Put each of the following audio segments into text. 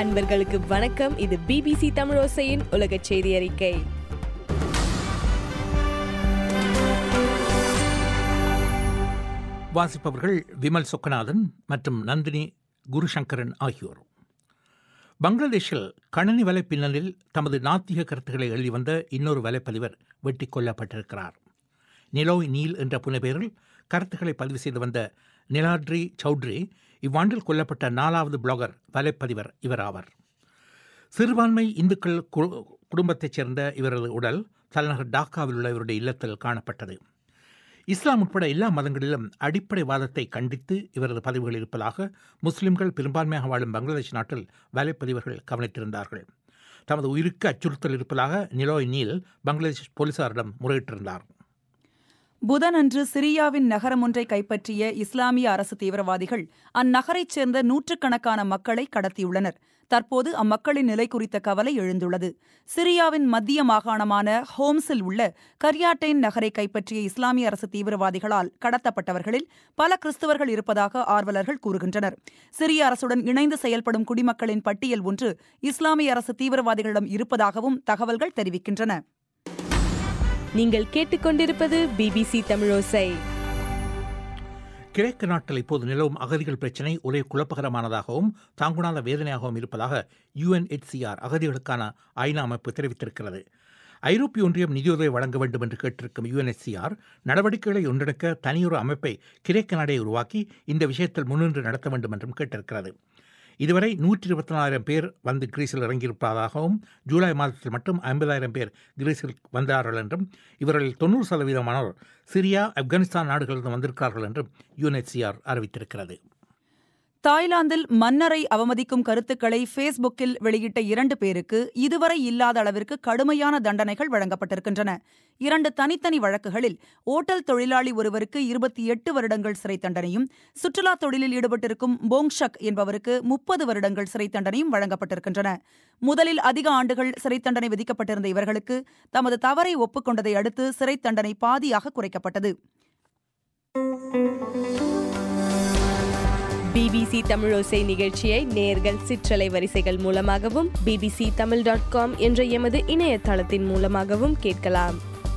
அன்பர்களுக்கு வணக்கம் இது பிபிசி தமிழோசையின் உலக செய்தி அறிக்கை வாசிப்பவர்கள் விமல் சொக்கநாதன் மற்றும் நந்தினி குருசங்கரன் ஆகியோர் பங்களாதேஷில் கணனி வலை பின்னலில் தமது நாத்திக கருத்துக்களை எழுதி வந்த இன்னொரு வலைப்பதிவர் வெட்டி கொல்லப்பட்டிருக்கிறார் நிலோய் நீல் என்ற புனைப்பெயரில் கருத்துக்களை பதிவு செய்து வந்த நிலாட்ரி சௌத்ரி இவ்வாண்டில் கொல்லப்பட்ட நாலாவது பிளாகர் வலைப்பதிவர் இவர் ஆவார் சிறுபான்மை இந்துக்கள் கு- குடும்பத்தைச் சேர்ந்த இவரது உடல் தலைநகர் டாக்காவில் உள்ள இவருடைய இல்லத்தில் காணப்பட்டது இஸ்லாம் உட்பட எல்லா மதங்களிலும் அடிப்படை வாதத்தை கண்டித்து இவரது பதிவுகள் இருப்பதாக முஸ்லிம்கள் பெரும்பான்மையாக வாழும் பங்களாதேஷ் நாட்டில் வலைப்பதிவர்கள் கவனித்திருந்தார்கள் தமது உயிருக்கு அச்சுறுத்தல் இருப்பதாக நிலோய் நீல் பங்களாதேஷ் போலீசாரிடம் முறையிட்டிருந்தார் புதனன்று சிரியாவின் நகரம் ஒன்றை கைப்பற்றிய இஸ்லாமிய அரசு தீவிரவாதிகள் அந்நகரைச் சேர்ந்த நூற்றுக்கணக்கான மக்களை கடத்தியுள்ளனர் தற்போது அம்மக்களின் நிலை குறித்த கவலை எழுந்துள்ளது சிரியாவின் மத்திய மாகாணமான ஹோம்ஸில் உள்ள கரியாட்டைன் நகரை கைப்பற்றிய இஸ்லாமிய அரசு தீவிரவாதிகளால் கடத்தப்பட்டவர்களில் பல கிறிஸ்தவர்கள் இருப்பதாக ஆர்வலர்கள் கூறுகின்றனர் சிரிய அரசுடன் இணைந்து செயல்படும் குடிமக்களின் பட்டியல் ஒன்று இஸ்லாமிய அரசு தீவிரவாதிகளிடம் இருப்பதாகவும் தகவல்கள் தெரிவிக்கின்றன நீங்கள் கேட்டுக்கொண்டிருப்பது பிபிசி தமிழோசை கிழக்கு நாட்டில் இப்போது நிலவும் அகதிகள் பிரச்சினை ஒரே குழப்பகரமானதாகவும் தாங்குணாத வேதனையாகவும் இருப்பதாக யுஎன்ஹெச்சிஆர் அகதிகளுக்கான ஐநா அமைப்பு தெரிவித்திருக்கிறது ஐரோப்பிய ஒன்றியம் நிதியுதவி வழங்க வேண்டும் என்று கேட்டிருக்கும் யுஎன்ஹெச்சிஆர் நடவடிக்கைகளை ஒன்றிணைக்க தனியொரு அமைப்பை கிழக்கு நாடை உருவாக்கி இந்த விஷயத்தில் முன்னின்று நடத்த வேண்டும் என்றும் கேட்டிருக்கிறது இதுவரை நூற்றி இருபத்தி நாலாயிரம் பேர் வந்து கிரீஸில் இறங்கியிருப்பதாகவும் ஜூலை மாதத்தில் மட்டும் ஐம்பதாயிரம் பேர் கிரீஸில் வந்தார்கள் என்றும் இவர்களில் தொண்ணூறு சதவீதமானோர் சிரியா ஆப்கானிஸ்தான் நாடுகளிலிருந்து வந்திருக்கிறார்கள் என்றும் யுஎன்ஹெச்சிஆர் அறிவித்திருக்கிறது தாய்லாந்தில் மன்னரை அவமதிக்கும் கருத்துக்களை ஃபேஸ்புக்கில் வெளியிட்ட இரண்டு பேருக்கு இதுவரை இல்லாத அளவிற்கு கடுமையான தண்டனைகள் வழங்கப்பட்டிருக்கின்றன இரண்டு தனித்தனி வழக்குகளில் ஓட்டல் தொழிலாளி ஒருவருக்கு இருபத்தி எட்டு வருடங்கள் சிறை தண்டனையும் சுற்றுலா தொழிலில் ஈடுபட்டிருக்கும் போங்ஷக் என்பவருக்கு முப்பது வருடங்கள் சிறை தண்டனையும் வழங்கப்பட்டிருக்கின்றன முதலில் அதிக ஆண்டுகள் சிறை தண்டனை விதிக்கப்பட்டிருந்த இவர்களுக்கு தமது தவறை ஒப்புக்கொண்டதை அடுத்து சிறை தண்டனை பாதியாக குறைக்கப்பட்டது பிபிசி தமிழோசை நிகழ்ச்சியை நேர்கள் சிற்றலை வரிசைகள் மூலமாகவும் பிபிசி தமிழ் டாட் காம் என்ற எமது இணையதளத்தின் மூலமாகவும் கேட்கலாம்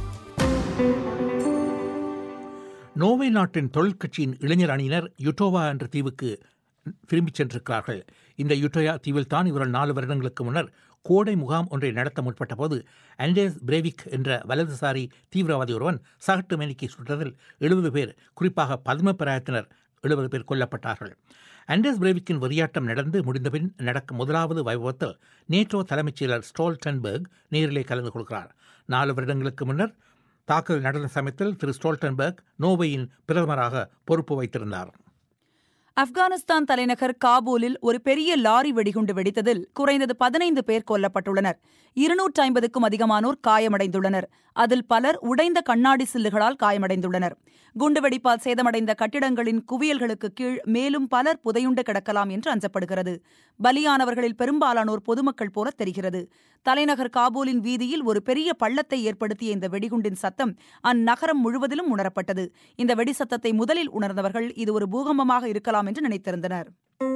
நோர்வே நாட்டின் தொழிற்கட்சியின் இளைஞர் அணியினர் யுட்டோவா என்ற தீவுக்கு திரும்பிச் சென்றிருக்கிறார்கள் இந்த யுட்டோயா தீவில் தான் இவர்கள் நாலு வருடங்களுக்கு முன்னர் கோடை முகாம் ஒன்றை நடத்த முற்பட்ட போது அண்டேஸ் பிரேவிக் என்ற வலதுசாரி தீவிரவாதி ஒருவன் சகட்டு மேனிக்கு சுட்டதில் எழுபது பேர் குறிப்பாக பத்ம பிராயத்தினர் எழுபது பேர் கொல்லப்பட்டார்கள் அண்டேஸ் பிரேவிக்கின் வெறியாட்டம் நடந்து முடிந்தபின் நடக்கும் முதலாவது வைபவத்தில் நேட்டோ தலைமைச் செயலர் ஸ்டோல்டன்பர்க் நேரிலே கலந்து கொள்கிறார் நாலு வருடங்களுக்கு முன்னர் தாக்குதல் நடந்த சமயத்தில் திரு ஸ்டோல்டன்பர்க் நோர்வேயின் பிரதமராக பொறுப்பு வைத்திருந்தார் ஆப்கானிஸ்தான் தலைநகர் காபூலில் ஒரு பெரிய லாரி வெடிகுண்டு வெடித்ததில் குறைந்தது பதினைந்து பேர் கொல்லப்பட்டுள்ளனர் இருநூற்றி ஐம்பதுக்கும் அதிகமானோர் காயமடைந்துள்ளனர் அதில் பலர் உடைந்த கண்ணாடி சில்லுகளால் காயமடைந்துள்ளனர் குண்டுவெடிப்பால் சேதமடைந்த கட்டிடங்களின் குவியல்களுக்கு கீழ் மேலும் பலர் புதையுண்டு கிடக்கலாம் என்று அஞ்சப்படுகிறது பலியானவர்களில் பெரும்பாலானோர் பொதுமக்கள் போல தெரிகிறது தலைநகர் காபூலின் வீதியில் ஒரு பெரிய பள்ளத்தை ஏற்படுத்திய இந்த வெடிகுண்டின் சத்தம் அந்நகரம் முழுவதிலும் உணரப்பட்டது இந்த வெடி சத்தத்தை முதலில் உணர்ந்தவர்கள் இது ஒரு பூகம்பமாக இருக்கலாம் என்று நினைத்திருந்தனர்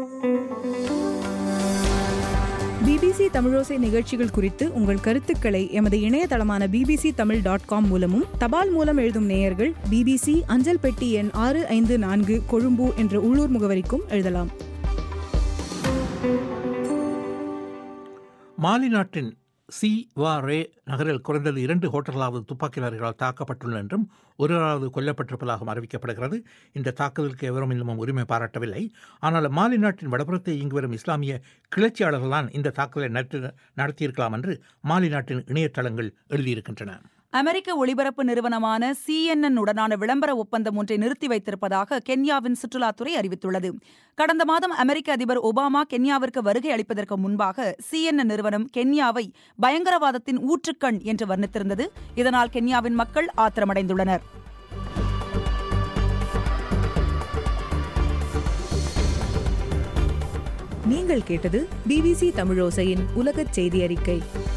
பிபிசி தமிழோசை நிகழ்ச்சிகள் குறித்து உங்கள் கருத்துக்களை எமது இணையதளமான பிபிசி தமிழ் டாட் காம் மூலமும் தபால் மூலம் எழுதும் நேயர்கள் பிபிசி அஞ்சல் பெட்டி எண் ஆறு ஐந்து நான்கு கொழும்பு என்ற உள்ளூர் முகவரிக்கும் எழுதலாம் மாலி நாட்டின் சி வா ரே நகரில் குறைந்தது இரண்டு ஹோட்டல்களாவது துப்பாக்கிதாரிகளால் தாக்கப்பட்டுள்ளன என்றும் ஒருவராவது கொல்லப்பட்டிருப்பதாகவும் அறிவிக்கப்படுகிறது இந்த தாக்குதலுக்கு எவரும் இன்னமும் உரிமை பாராட்டவில்லை ஆனால் மாலி நாட்டின் வடபுறத்தை இங்கு வரும் இஸ்லாமிய கிளர்ச்சியாளர்கள்தான் இந்த தாக்குதலை நடத்தி நடத்தியிருக்கலாம் என்று மாலி நாட்டின் இணையதளங்கள் எழுதியிருக்கின்றன அமெரிக்க ஒளிபரப்பு நிறுவனமான சிஎன்என் உடனான விளம்பர ஒப்பந்தம் ஒன்றை நிறுத்தி வைத்திருப்பதாக கென்யாவின் சுற்றுலாத்துறை அறிவித்துள்ளது கடந்த மாதம் அமெரிக்க அதிபர் ஒபாமா கென்யாவிற்கு வருகை அளிப்பதற்கு முன்பாக சிஎன்என் நிறுவனம் கென்யாவை பயங்கரவாதத்தின் ஊற்றுக்கண் என்று வர்ணித்திருந்தது இதனால் கென்யாவின் மக்கள் ஆத்திரமடைந்துள்ளனர் நீங்கள் கேட்டது பிபிசி தமிழோசையின் உலகச் செய்தி அறிக்கை